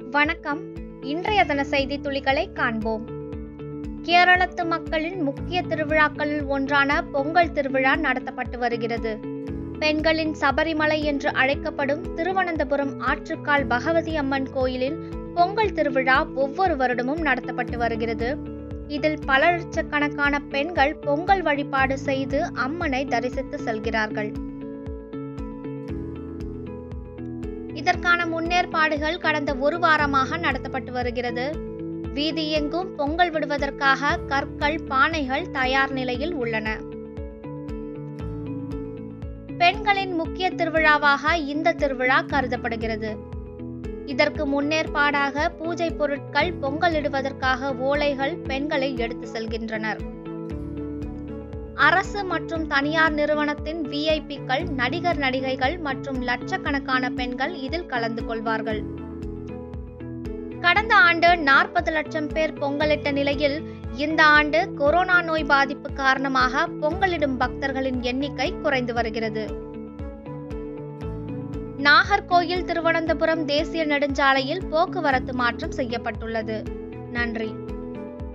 வணக்கம் இன்றைய தின செய்தி துளிகளை காண்போம் கேரளத்து மக்களின் முக்கிய திருவிழாக்களில் ஒன்றான பொங்கல் திருவிழா நடத்தப்பட்டு வருகிறது பெண்களின் சபரிமலை என்று அழைக்கப்படும் திருவனந்தபுரம் ஆற்றுக்கால் பகவதி அம்மன் கோயிலில் பொங்கல் திருவிழா ஒவ்வொரு வருடமும் நடத்தப்பட்டு வருகிறது இதில் பல லட்சக்கணக்கான பெண்கள் பொங்கல் வழிபாடு செய்து அம்மனை தரிசித்து செல்கிறார்கள் இதற்கான முன்னேற்பாடுகள் கடந்த ஒரு வாரமாக நடத்தப்பட்டு வருகிறது வீதி எங்கும் பொங்கல் விடுவதற்காக கற்கள் பானைகள் தயார் நிலையில் உள்ளன பெண்களின் முக்கிய திருவிழாவாக இந்த திருவிழா கருதப்படுகிறது இதற்கு முன்னேற்பாடாக பூஜை பொருட்கள் பொங்கலிடுவதற்காக ஓலைகள் பெண்களை எடுத்து செல்கின்றனர் அரசு மற்றும் தனியார் நிறுவனத்தின் விஐபிக்கள் நடிகர் நடிகைகள் மற்றும் லட்சக்கணக்கான பெண்கள் இதில் கலந்து கொள்வார்கள் கடந்த ஆண்டு நாற்பது லட்சம் பேர் பொங்கலிட்ட நிலையில் இந்த ஆண்டு கொரோனா நோய் பாதிப்பு காரணமாக பொங்கலிடும் பக்தர்களின் எண்ணிக்கை குறைந்து வருகிறது நாகர்கோயில் திருவனந்தபுரம் தேசிய நெடுஞ்சாலையில் போக்குவரத்து மாற்றம் செய்யப்பட்டுள்ளது நன்றி